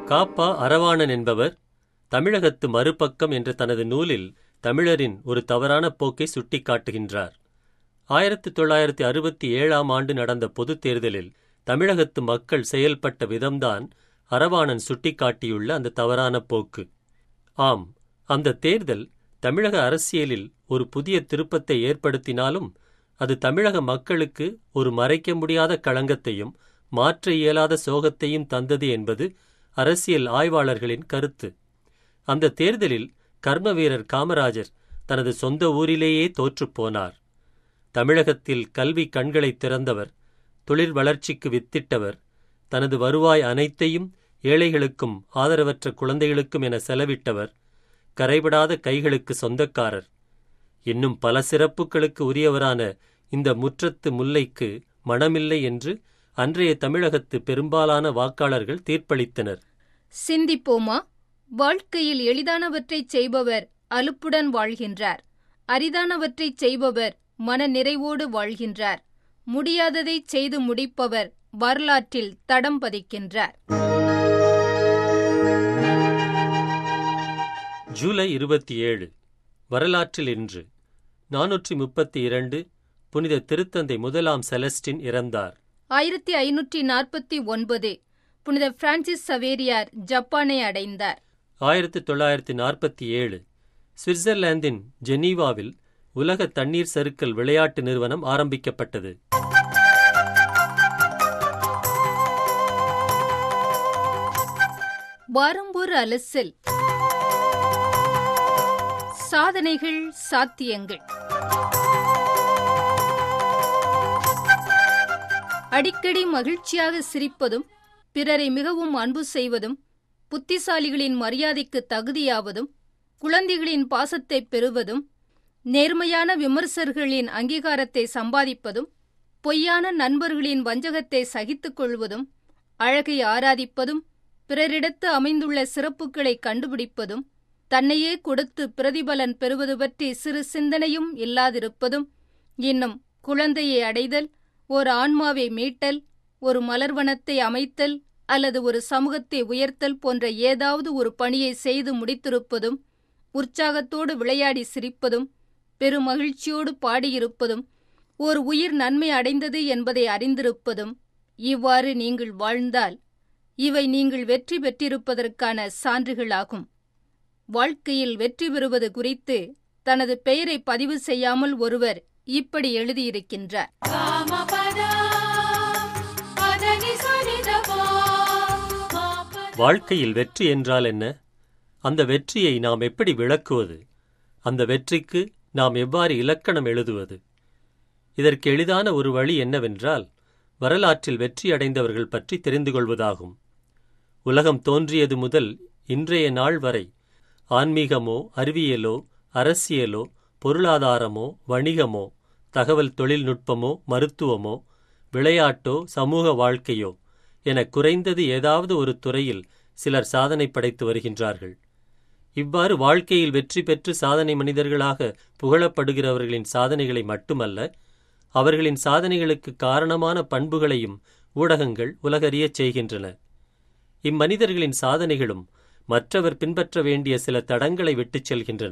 காப்பா அரவாணன் என்பவர் தமிழகத்து மறுபக்கம் என்ற தனது நூலில் தமிழரின் ஒரு தவறான போக்கை சுட்டிக்காட்டுகின்றார் ஆயிரத்தி தொள்ளாயிரத்தி அறுபத்தி ஏழாம் ஆண்டு நடந்த பொதுத் தேர்தலில் தமிழகத்து மக்கள் செயல்பட்ட விதம்தான் அரவாணன் சுட்டிக்காட்டியுள்ள அந்த தவறான போக்கு ஆம் அந்த தேர்தல் தமிழக அரசியலில் ஒரு புதிய திருப்பத்தை ஏற்படுத்தினாலும் அது தமிழக மக்களுக்கு ஒரு மறைக்க முடியாத களங்கத்தையும் மாற்ற இயலாத சோகத்தையும் தந்தது என்பது அரசியல் ஆய்வாளர்களின் கருத்து அந்த தேர்தலில் கர்ம வீரர் காமராஜர் தனது சொந்த ஊரிலேயே தோற்றுப்போனார் தமிழகத்தில் கல்வி கண்களை திறந்தவர் தொழில் வளர்ச்சிக்கு வித்திட்டவர் தனது வருவாய் அனைத்தையும் ஏழைகளுக்கும் ஆதரவற்ற குழந்தைகளுக்கும் என செலவிட்டவர் கரைபடாத கைகளுக்கு சொந்தக்காரர் இன்னும் பல சிறப்புகளுக்கு உரியவரான இந்த முற்றத்து முல்லைக்கு மனமில்லை என்று அன்றைய தமிழகத்து பெரும்பாலான வாக்காளர்கள் தீர்ப்பளித்தனர் சிந்திப்போமா வாழ்க்கையில் எளிதானவற்றைச் செய்பவர் அலுப்புடன் வாழ்கின்றார் அரிதானவற்றைச் செய்பவர் மன நிறைவோடு வாழ்கின்றார் முடியாததைச் செய்து முடிப்பவர் வரலாற்றில் தடம் பதிக்கின்றார் ஜூலை இருபத்தி ஏழு வரலாற்றில் இன்று நானூற்றி முப்பத்தி இரண்டு புனித திருத்தந்தை முதலாம் செலஸ்டின் இறந்தார் ஆயிரத்தி ஐநூற்றி நாற்பத்தி ஒன்பது புனித பிரான்சிஸ் சவேரியார் ஜப்பானை அடைந்தார் ஆயிரத்தி தொள்ளாயிரத்தி நாற்பத்தி ஏழு சுவிட்சர்லாந்தின் ஜெனீவாவில் உலக தண்ணீர் சறுக்கல் விளையாட்டு நிறுவனம் ஆரம்பிக்கப்பட்டது வாரம்பூர் அலசில் சாதனைகள் சாத்தியங்கள் அடிக்கடி மகிழ்ச்சியாக சிரிப்பதும் பிறரை மிகவும் அன்பு செய்வதும் புத்திசாலிகளின் மரியாதைக்கு தகுதியாவதும் குழந்தைகளின் பாசத்தை பெறுவதும் நேர்மையான விமர்சகர்களின் அங்கீகாரத்தை சம்பாதிப்பதும் பொய்யான நண்பர்களின் வஞ்சகத்தை சகித்துக் கொள்வதும் அழகை ஆராதிப்பதும் பிறரிடத்து அமைந்துள்ள சிறப்புகளை கண்டுபிடிப்பதும் தன்னையே கொடுத்து பிரதிபலன் பெறுவது பற்றி சிறு சிந்தனையும் இல்லாதிருப்பதும் இன்னும் குழந்தையை அடைதல் ஒரு ஆன்மாவை மீட்டல் ஒரு மலர்வனத்தை அமைத்தல் அல்லது ஒரு சமூகத்தை உயர்த்தல் போன்ற ஏதாவது ஒரு பணியை செய்து முடித்திருப்பதும் உற்சாகத்தோடு விளையாடி சிரிப்பதும் பெருமகிழ்ச்சியோடு பாடியிருப்பதும் ஒரு உயிர் நன்மை அடைந்தது என்பதை அறிந்திருப்பதும் இவ்வாறு நீங்கள் வாழ்ந்தால் இவை நீங்கள் வெற்றி பெற்றிருப்பதற்கான சான்றுகளாகும் வாழ்க்கையில் வெற்றி பெறுவது குறித்து தனது பெயரை பதிவு செய்யாமல் ஒருவர் இப்படி எழுதியிருக்கின்றார் வாழ்க்கையில் வெற்றி என்றால் என்ன அந்த வெற்றியை நாம் எப்படி விளக்குவது அந்த வெற்றிக்கு நாம் எவ்வாறு இலக்கணம் எழுதுவது இதற்கு எளிதான ஒரு வழி என்னவென்றால் வரலாற்றில் வெற்றி அடைந்தவர்கள் பற்றி தெரிந்து கொள்வதாகும் உலகம் தோன்றியது முதல் இன்றைய நாள் வரை ஆன்மீகமோ அறிவியலோ அரசியலோ பொருளாதாரமோ வணிகமோ தகவல் தொழில்நுட்பமோ மருத்துவமோ விளையாட்டோ சமூக வாழ்க்கையோ என குறைந்தது ஏதாவது ஒரு துறையில் சிலர் சாதனை படைத்து வருகின்றார்கள் இவ்வாறு வாழ்க்கையில் வெற்றி பெற்று சாதனை மனிதர்களாக புகழப்படுகிறவர்களின் சாதனைகளை மட்டுமல்ல அவர்களின் சாதனைகளுக்கு காரணமான பண்புகளையும் ஊடகங்கள் உலகறியச் செய்கின்றன இம்மனிதர்களின் சாதனைகளும் மற்றவர் பின்பற்ற வேண்டிய சில தடங்களை விட்டுச் செல்கின்றன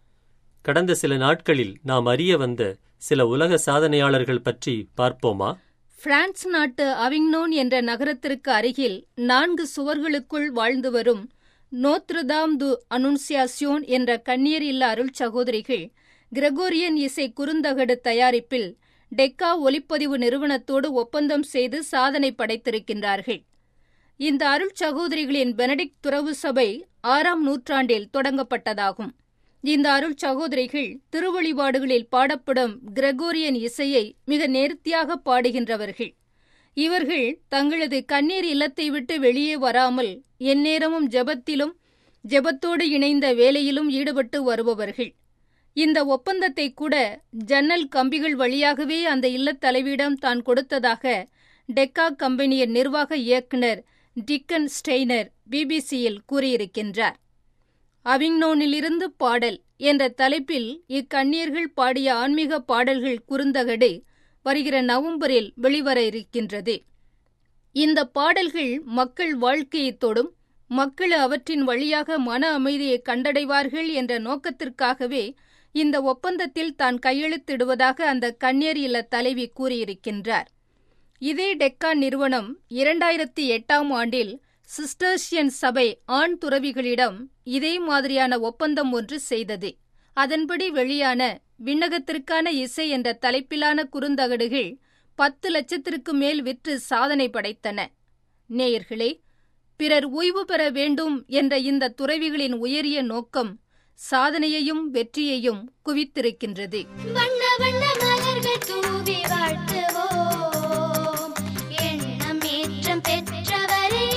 கடந்த சில நாட்களில் நாம் அறிய வந்த சில உலக சாதனையாளர்கள் பற்றி பார்ப்போமா பிரான்ஸ் நாட்டு அவிங்னோன் என்ற நகரத்திற்கு அருகில் நான்கு சுவர்களுக்குள் வாழ்ந்து வரும் நோத்ரதாம் து அனுன்சியாசியோன் என்ற கண்ணீர் இல்ல அருள் சகோதரிகள் கிரகோரியன் இசை குறுந்தகடு தயாரிப்பில் டெக்கா ஒலிப்பதிவு நிறுவனத்தோடு ஒப்பந்தம் செய்து சாதனை படைத்திருக்கின்றார்கள் இந்த அருள் சகோதரிகளின் பெனடிக்ட் துறவு சபை ஆறாம் நூற்றாண்டில் தொடங்கப்பட்டதாகும் இந்த அருள் சகோதரிகள் திருவழிபாடுகளில் பாடப்படும் கிரகோரியன் இசையை மிக நேர்த்தியாக பாடுகின்றவர்கள் இவர்கள் தங்களது கண்ணீர் இல்லத்தை விட்டு வெளியே வராமல் எந்நேரமும் ஜெபத்திலும் ஜெபத்தோடு இணைந்த வேலையிலும் ஈடுபட்டு வருபவர்கள் இந்த ஒப்பந்தத்தை கூட ஜன்னல் கம்பிகள் வழியாகவே அந்த இல்லத் தலைவியிடம் தான் கொடுத்ததாக டெக்கா கம்பெனியின் நிர்வாக இயக்குனர் டிக்கன் ஸ்டெய்னர் பிபிசியில் கூறியிருக்கின்றார் அவிங்னோனிலிருந்து பாடல் என்ற தலைப்பில் இக்கண்ணீர்கள் பாடிய ஆன்மீக பாடல்கள் குறுந்தகடு வருகிற நவம்பரில் வெளிவர இருக்கின்றது இந்த பாடல்கள் மக்கள் வாழ்க்கையை தொடும் மக்கள் அவற்றின் வழியாக மன அமைதியை கண்டடைவார்கள் என்ற நோக்கத்திற்காகவே இந்த ஒப்பந்தத்தில் தான் கையெழுத்திடுவதாக அந்த கன்னியர் இல்ல தலைவி கூறியிருக்கின்றார் இதே டெக்கா நிறுவனம் இரண்டாயிரத்தி எட்டாம் ஆண்டில் சிஸ்டர்ஷியன் சபை ஆண் துறவிகளிடம் இதே மாதிரியான ஒப்பந்தம் ஒன்று செய்தது அதன்படி வெளியான விண்ணகத்திற்கான இசை என்ற தலைப்பிலான குறுந்தகடுகள் பத்து லட்சத்திற்கு மேல் விற்று சாதனை படைத்தன நேயர்களே பிறர் ஓய்வு பெற வேண்டும் என்ற இந்த துறவிகளின் உயரிய நோக்கம் சாதனையையும் வெற்றியையும் குவித்திருக்கின்றது வண்ண வண்ண மலர்கள் தூவி வாழ்த்துவோம் எண்ணம் ஏற்றம் பெற்றவரை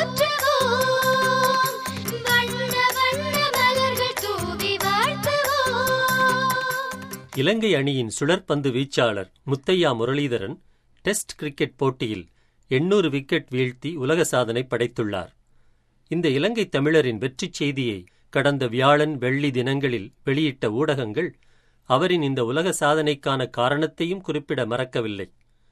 போற்றுவோம் வண்ண வண்ண மலர்கள் தூவி வாழ்த்துவோம் இலங்கை அணியின் சுழற்பந்து வீச்சாளர் முத்தையா முரளிதரன் டெஸ்ட் கிரிக்கெட் போட்டியில் எண்ணூறு விக்கெட் வீழ்த்தி உலக சாதனை படைத்துள்ளார் இந்த இலங்கை தமிழரின் வெற்றிச் செய்தியை கடந்த வியாழன் வெள்ளி தினங்களில் வெளியிட்ட ஊடகங்கள் அவரின் இந்த உலக சாதனைக்கான காரணத்தையும் குறிப்பிட மறக்கவில்லை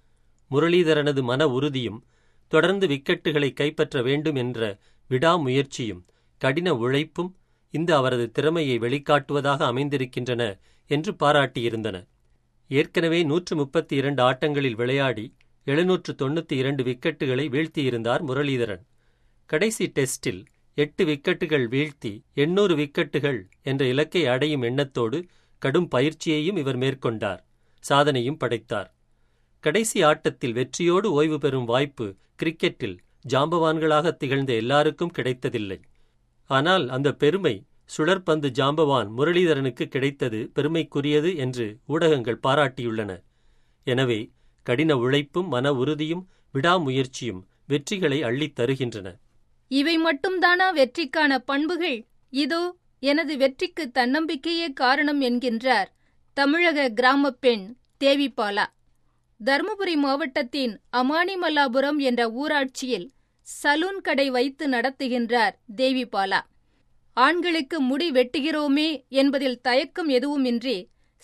முரளிதரனது மன உறுதியும் தொடர்ந்து விக்கெட்டுகளை கைப்பற்ற வேண்டும் என்ற விடாமுயற்சியும் கடின உழைப்பும் இந்த அவரது திறமையை வெளிக்காட்டுவதாக அமைந்திருக்கின்றன என்று பாராட்டியிருந்தன ஏற்கனவே நூற்று முப்பத்தி இரண்டு ஆட்டங்களில் விளையாடி எழுநூற்று தொண்ணூற்றி இரண்டு விக்கெட்டுகளை வீழ்த்தியிருந்தார் முரளிதரன் கடைசி டெஸ்டில் எட்டு விக்கெட்டுகள் வீழ்த்தி எண்ணூறு விக்கெட்டுகள் என்ற இலக்கை அடையும் எண்ணத்தோடு கடும் பயிற்சியையும் இவர் மேற்கொண்டார் சாதனையும் படைத்தார் கடைசி ஆட்டத்தில் வெற்றியோடு ஓய்வு பெறும் வாய்ப்பு கிரிக்கெட்டில் ஜாம்பவான்களாக திகழ்ந்த எல்லாருக்கும் கிடைத்ததில்லை ஆனால் அந்த பெருமை சுழற்பந்து ஜாம்பவான் முரளிதரனுக்கு கிடைத்தது பெருமைக்குரியது என்று ஊடகங்கள் பாராட்டியுள்ளன எனவே கடின உழைப்பும் மன உறுதியும் விடாமுயற்சியும் வெற்றிகளை அள்ளித் தருகின்றன இவை மட்டும்தானா வெற்றிக்கான பண்புகள் இதோ எனது வெற்றிக்கு தன்னம்பிக்கையே காரணம் என்கின்றார் தமிழக கிராமப் பெண் தேவிபாலா தருமபுரி மாவட்டத்தின் அமானிமல்லாபுரம் என்ற ஊராட்சியில் சலூன் கடை வைத்து நடத்துகின்றார் தேவிபாலா ஆண்களுக்கு முடி வெட்டுகிறோமே என்பதில் தயக்கம் எதுவுமின்றி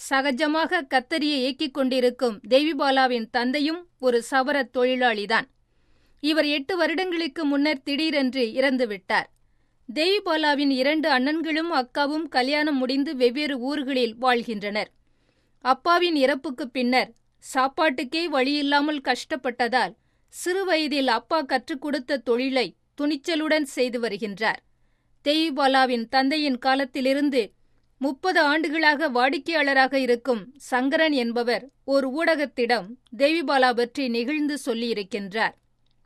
சகஜமாக கத்தரியை இயக்கிக் கொண்டிருக்கும் தேவிபாலாவின் தந்தையும் ஒரு சவர தொழிலாளிதான் இவர் எட்டு வருடங்களுக்கு முன்னர் திடீரென்று இறந்துவிட்டார் தேவிபாலாவின் இரண்டு அண்ணன்களும் அக்காவும் கல்யாணம் முடிந்து வெவ்வேறு ஊர்களில் வாழ்கின்றனர் அப்பாவின் இறப்புக்குப் பின்னர் சாப்பாட்டுக்கே வழியில்லாமல் கஷ்டப்பட்டதால் சிறுவயதில் அப்பா கற்றுக் கொடுத்த தொழிலை துணிச்சலுடன் செய்து வருகின்றார் தேவிபாலாவின் தந்தையின் காலத்திலிருந்து முப்பது ஆண்டுகளாக வாடிக்கையாளராக இருக்கும் சங்கரன் என்பவர் ஒரு ஊடகத்திடம் தேவிபாலா பற்றி நெகிழ்ந்து சொல்லியிருக்கின்றார்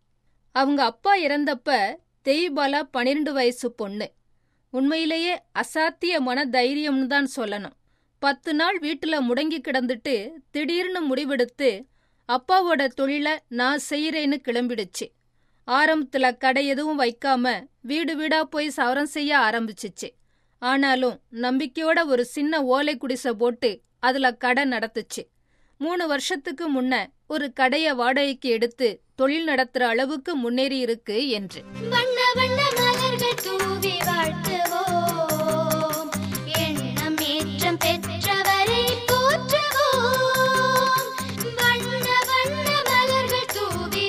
அவங்க அப்பா இறந்தப்ப தேவிபாலா பன்னிரண்டு வயசு பொண்ணு உண்மையிலேயே அசாத்திய மன தைரியம்னு தான் சொல்லணும் பத்து நாள் வீட்டுல முடங்கி கிடந்துட்டு திடீர்னு முடிவெடுத்து அப்பாவோட தொழிலை நான் செய்யறேன்னு கிளம்பிடுச்சு ஆரம்பத்துல கடை எதுவும் வைக்காம வீடு வீடா போய் சவரம் செய்ய ஆரம்பிச்சிச்சு ஆனாலும் நம்பிக்கையோட ஒரு சின்ன ஓலை குடிசை போட்டு அதுல கடை நடத்துச்சு மூணு வருஷத்துக்கு முன்ன ஒரு கடைய வாடகைக்கு எடுத்து தொழில் நடத்துற அளவுக்கு முன்னேறி இருக்கு என்று வண்ண வண்ண மலர்கள் தூவி வாழ்த்துவோம் எண்ணம் ஏற்றம் பெற்றவரை போற்றுவோம் வண்ண வண்ண மலர்கள் தூவி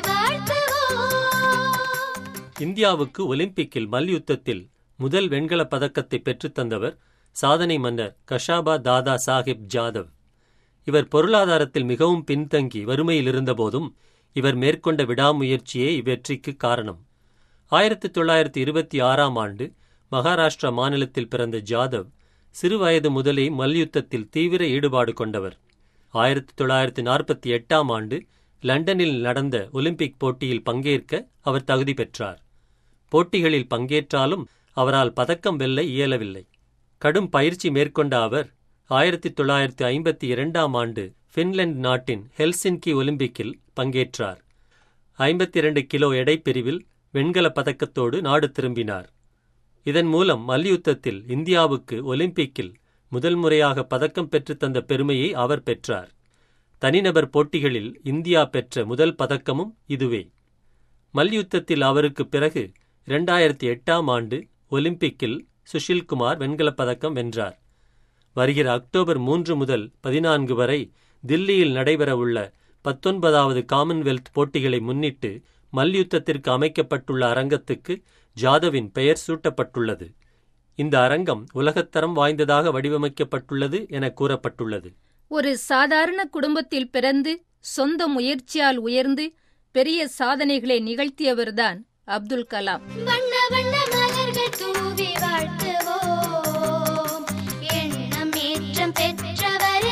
வாழ்த்துவோம் இந்தியாவுக்கு ஒலிம்பிக்கில் மல்யுத்தத்தில் முதல் வெண்கலப் பதக்கத்தை பெற்றுத் தந்தவர் சாதனை மன்னர் கஷாபா தாதா சாஹிப் ஜாதவ் இவர் பொருளாதாரத்தில் மிகவும் பின்தங்கி வறுமையில் இருந்தபோதும் இவர் மேற்கொண்ட விடாமுயற்சியே இவ்வெற்றிக்கு காரணம் ஆயிரத்தி தொள்ளாயிரத்தி இருபத்தி ஆறாம் ஆண்டு மகாராஷ்டிரா மாநிலத்தில் பிறந்த ஜாதவ் சிறுவயது முதலே மல்யுத்தத்தில் தீவிர ஈடுபாடு கொண்டவர் ஆயிரத்தி தொள்ளாயிரத்தி நாற்பத்தி எட்டாம் ஆண்டு லண்டனில் நடந்த ஒலிம்பிக் போட்டியில் பங்கேற்க அவர் தகுதி பெற்றார் போட்டிகளில் பங்கேற்றாலும் அவரால் பதக்கம் வெல்ல இயலவில்லை கடும் பயிற்சி மேற்கொண்ட அவர் ஆயிரத்தி தொள்ளாயிரத்தி ஐம்பத்தி இரண்டாம் ஆண்டு பின்லாந்து நாட்டின் ஹெல்சின்கி ஒலிம்பிக்கில் பங்கேற்றார் ஐம்பத்தி இரண்டு கிலோ எடை பிரிவில் வெண்கலப் பதக்கத்தோடு நாடு திரும்பினார் இதன் மூலம் மல்யுத்தத்தில் இந்தியாவுக்கு ஒலிம்பிக்கில் முதல் முறையாக பதக்கம் பெற்றுத் தந்த பெருமையை அவர் பெற்றார் தனிநபர் போட்டிகளில் இந்தியா பெற்ற முதல் பதக்கமும் இதுவே மல்யுத்தத்தில் அவருக்கு பிறகு இரண்டாயிரத்தி எட்டாம் ஆண்டு ஒலிம்பிக்கில் சுஷில்குமார் வெண்கலப் பதக்கம் வென்றார் வருகிற அக்டோபர் மூன்று முதல் பதினான்கு வரை தில்லியில் நடைபெறவுள்ள பத்தொன்பதாவது காமன்வெல்த் போட்டிகளை முன்னிட்டு மல்யுத்தத்திற்கு அமைக்கப்பட்டுள்ள அரங்கத்துக்கு ஜாதவின் பெயர் சூட்டப்பட்டுள்ளது இந்த அரங்கம் உலகத்தரம் வாய்ந்ததாக வடிவமைக்கப்பட்டுள்ளது என கூறப்பட்டுள்ளது ஒரு சாதாரண குடும்பத்தில் பிறந்து சொந்த முயற்சியால் உயர்ந்து பெரிய சாதனைகளை நிகழ்த்தியவர்தான் அப்துல் கலாம் வண்ண வண்ண மலர்கள் தூவி வாழ்த்துவோம் எண்ணம் ஏற்றம் பெற்றவரை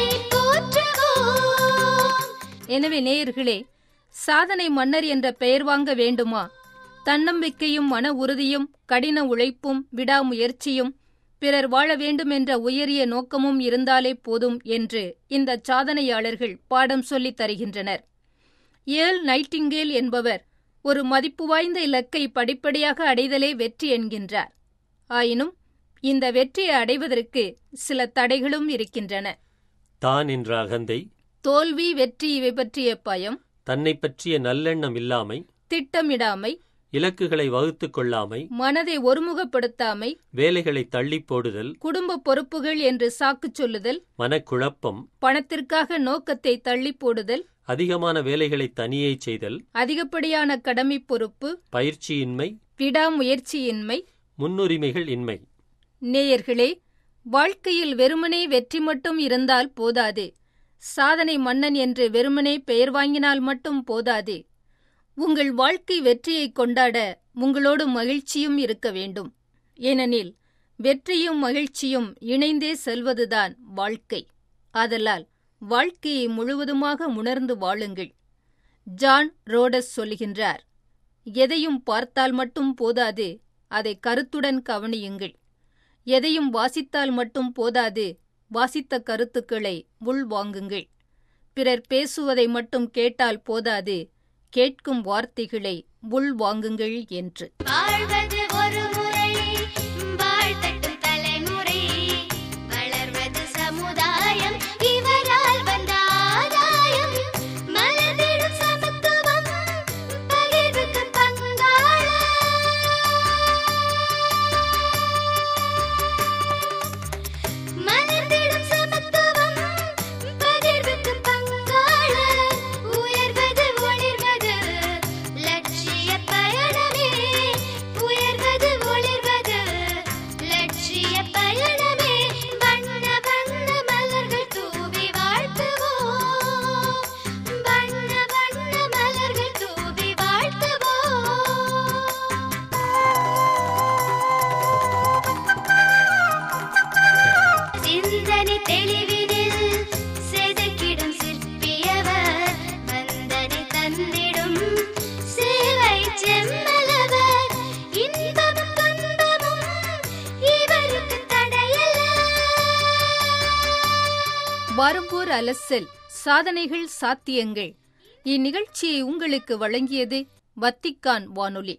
போற்றுவோம் எனவே நேயர்களே சாதனை மன்னர் என்ற பெயர் வாங்க வேண்டுமா தன்னம்பிக்கையும் மன உறுதியும் கடின உழைப்பும் விடாமுயற்சியும் பிறர் வாழ வேண்டும் என்ற உயரிய நோக்கமும் இருந்தாலே போதும் என்று இந்த சாதனையாளர்கள் பாடம் சொல்லித் தருகின்றனர் ஏல் நைட்டிங்கேல் என்பவர் ஒரு மதிப்பு வாய்ந்த இலக்கை படிப்படியாக அடைதலே வெற்றி என்கின்றார் ஆயினும் இந்த வெற்றியை அடைவதற்கு சில தடைகளும் இருக்கின்றன தான் என்ற அகந்தை தோல்வி வெற்றி இவை பற்றிய பயம் தன்னை பற்றிய நல்லெண்ணம் இல்லாமை திட்டமிடாமை இலக்குகளை வகுத்துக் கொள்ளாமை மனதை ஒருமுகப்படுத்தாமை வேலைகளை தள்ளி போடுதல் குடும்ப பொறுப்புகள் என்று சாக்குச் சொல்லுதல் மனக்குழப்பம் பணத்திற்காக நோக்கத்தை தள்ளி போடுதல் அதிகமான வேலைகளை தனியே செய்தல் அதிகப்படியான கடமை பொறுப்பு பயிற்சியின்மை விடாமுயற்சியின்மை முன்னுரிமைகள் இன்மை நேயர்களே வாழ்க்கையில் வெறுமனே வெற்றி மட்டும் இருந்தால் போதாது சாதனை மன்னன் என்று வெறுமனே பெயர் வாங்கினால் மட்டும் போதாது உங்கள் வாழ்க்கை வெற்றியை கொண்டாட உங்களோடு மகிழ்ச்சியும் இருக்க வேண்டும் ஏனெனில் வெற்றியும் மகிழ்ச்சியும் இணைந்தே செல்வதுதான் வாழ்க்கை ஆதலால் வாழ்க்கையை முழுவதுமாக உணர்ந்து வாழுங்கள் ஜான் ரோடஸ் சொல்லுகின்றார் எதையும் பார்த்தால் மட்டும் போதாது அதை கருத்துடன் கவனியுங்கள் எதையும் வாசித்தால் மட்டும் போதாது வாசித்த கருத்துக்களை உள்வாங்குங்கள் பிறர் பேசுவதை மட்டும் கேட்டால் போதாது கேட்கும் வார்த்தைகளை உள்வாங்குங்கள் என்று வாழ்வது ஒரு முறை வாழ்த்தட்டும் தலைமுறை வளர்வது சமுதாயம் இவரால் வந்த ஆதாயம் மலர்ந்திடும் சமத்துவம் பகிர்வுக்கு பங்காள மலர்ந்திடும் சமத்துவம் பகிர்வுக்கு பங்காள உயர்வது ஒளிர்வது லட்சிய பயணமே உயர்வது ஒளிர்வது லட்சிய பயணமே வண்ண வண்ண மலர்கள் தூவி வாழ்த்துவோம் வண்ண வண்ண மலர்கள் தூவி வாழ்த்துவோம் சிந்தனை தெளிவினில் செதுக்கிடும் சிற்பியவர் வந்தனை தந்திடும் சேவை செம்மலவர் இன்பமும் துன்பமும் இவருக்கு தடையல்ல வரும்போர் அலசல் சாதனைகள் சாத்தியங்கள் இந்நிகழ்ச்சியை உங்களுக்கு வழங்கியது வத்திக்கான் வானொலி